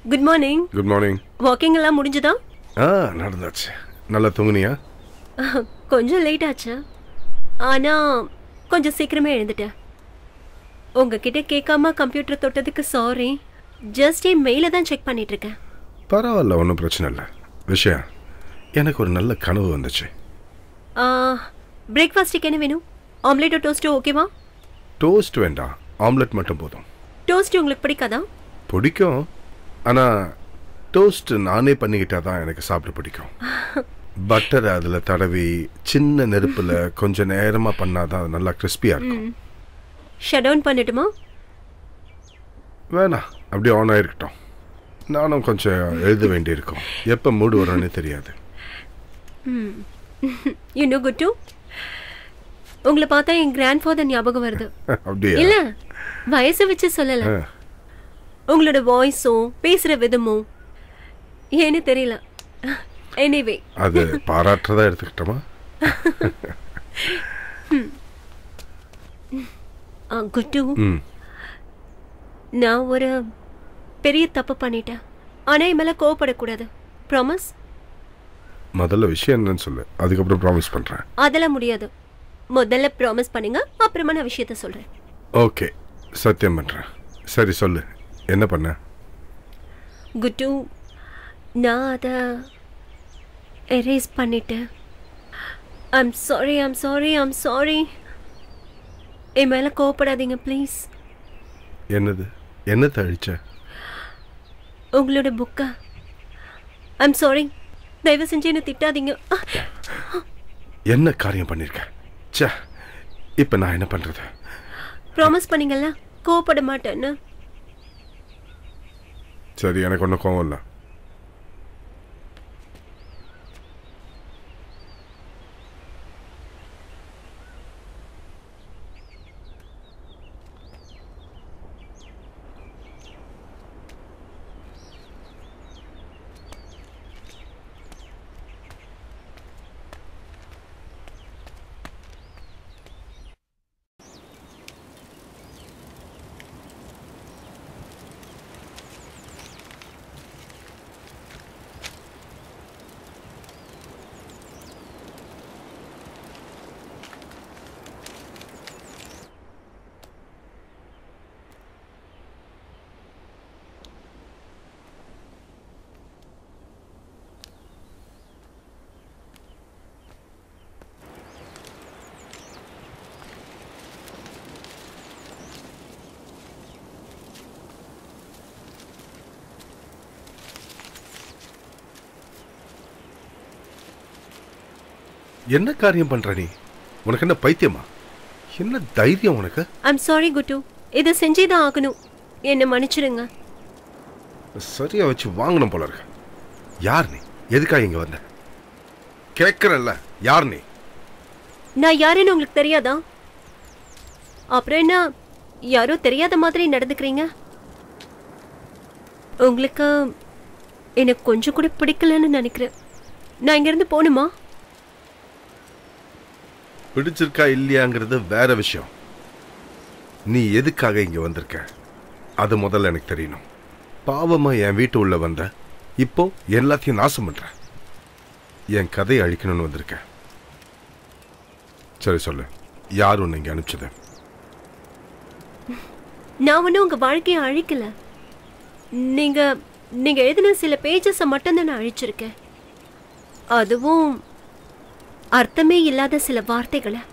Good morning good morning walking எல்லாம் முடிஞ்சதா ஆ நடந்தாச்சு நல்லா தூங்குனியா கொஞ்சம் லேட் ஆச்சு ஆனா கொஞ்சம் சீக்கிரமே எழுந்துட்டேன் உங்ககிட்ட கேட்காம கம்ப்யூட்டர் தொட்டதுக்கு சாரி ஜஸ்ட் என் மெயில தான் செக் பண்ணிட்டு இருக்கேன் பரவாயில்ல ஒன்றும் பிரச்சனை இல்லை விஷயம் எனக்கு ஒரு நல்ல கனவு வந்துச்சு பிரேக்ஃபாஸ்ட்டுக்கு என்ன வேணும் ஆம்லேட்டோ டோஸ்ட்டோ ஓகேவா டோஸ்ட் வேண்டாம் ஆம்லெட் மட்டும் போதும் டோஸ்ட் உங்களுக்கு பிடிக்காதா பிடிக்கும் ஆனால் டோஸ்ட் நானே பண்ணிக்கிட்டா தான் எனக்கு சாப்பிட பிடிக்கும் பட்டரை அதில் தடவி சின்ன நெருப்பில் கொஞ்சம் நேரமாக பண்ணாதான் அது நல்லா கிறிஸ்பியாக இருக்கும் ஷட் டவுன் பண்ணட்டுமா வேணாம் அப்படியே ஆன் ஆயிருக்கட்டும் நானும் கொஞ்சம் எழுத வேண்டியிருக்கும் எப்போ மூடு வரும்னு தெரியாது யூ நோ குட் டு உங்களை பார்த்தா என் கிராண்ட் ஃபாதர் ஞாபகம் வருது அப்படியா இல்ல வயசை வச்சு சொல்லல ஆ. உங்களோட வாய்ஸும் பேசுற விதமும் ஏன்னு தெரியல எனிவே அது பாராட்டுறதா எடுத்துக்கிட்டோமா குட்டு ம் நான் ஒரு பெரிய தப்பு பண்ணிட்டேன் ஆனா என் மேல கோவப்படக்கூடாது ப்ராமிஸ் முதல்ல விஷயம் என்னன்னு சொல்லு அதுக்கப்புறம் ப்ராமிஸ் பண்ணுறேன் அதெல்லாம் முடியாது முதல்ல ப்ராமிஸ் பண்ணுங்க அப்புறமா நான் விஷயத்த சொல்றேன் ஓகே சத்தியம் பண்ணுறேன் சரி சொல்லு என்ன பண்ண குட்டு நான் அதை எரேஸ் பண்ணிட்டேன் I'm sorry I'm sorry I'm sorry என் மேலே கோவப்படாதீங்க ப்ளீஸ் என்னது என்னத்தை அழிச்ச உங்களோட புக்கை ஐம் சாரி தயவு செஞ்சு என்ன திட்டாதீங்க என்ன காரியம் பண்ணியிருக்க ச்சே இப்போ நான் என்ன பண்ணுறது ப்ராமிஸ் பண்ணீங்கல்ல கோவப்பட மாட்டேன்னு சரி எனக்கு ஒன்றும் கோவம் இல்லை என்ன காரியம் பண்ற நீ உனக்கு என்ன பைத்தியமா என்ன தைரியம் உனக்கு ஐம் சாரி குட்டு இதை செஞ்சே தான் ஆகணும் என்னை மன்னிச்சிடுங்க சரியா வச்சு வாங்கணும் போல இருக்கு யார் நீ எதுக்காக இங்க வந்த கேட்கறல்ல யார் நீ நான் யாருன்னு உங்களுக்கு தெரியாதா அப்புறம் என்ன யாரோ தெரியாத மாதிரி நடந்துக்கிறீங்க உங்களுக்கு எனக்கு கொஞ்சம் கூட பிடிக்கலன்னு நினைக்கிறேன் நான் இங்கேருந்து போகணுமா பிடிச்சிருக்கா இல்லையாங்கிறது வேற விஷயம் நீ எதுக்காக இங்க வந்திருக்க அது முதல்ல எனக்கு தெரியணும் பாவமா என் வீட்டு உள்ள வந்த இப்போ எல்லாத்தையும் நாசம் பண்ற என் கதையை அழிக்கணும்னு வந்திருக்க சரி சொல்லு யார் உன்னை இங்க அனுப்பிச்சது நான் ஒன்றும் உங்கள் வாழ்க்கையை அழிக்கல நீங்கள் நீங்கள் எழுதின சில பேஜஸை மட்டும்தான் நான் அழிச்சிருக்கேன் அதுவும் அர்த்தமே இல்லாத சில வார்த்தைகளை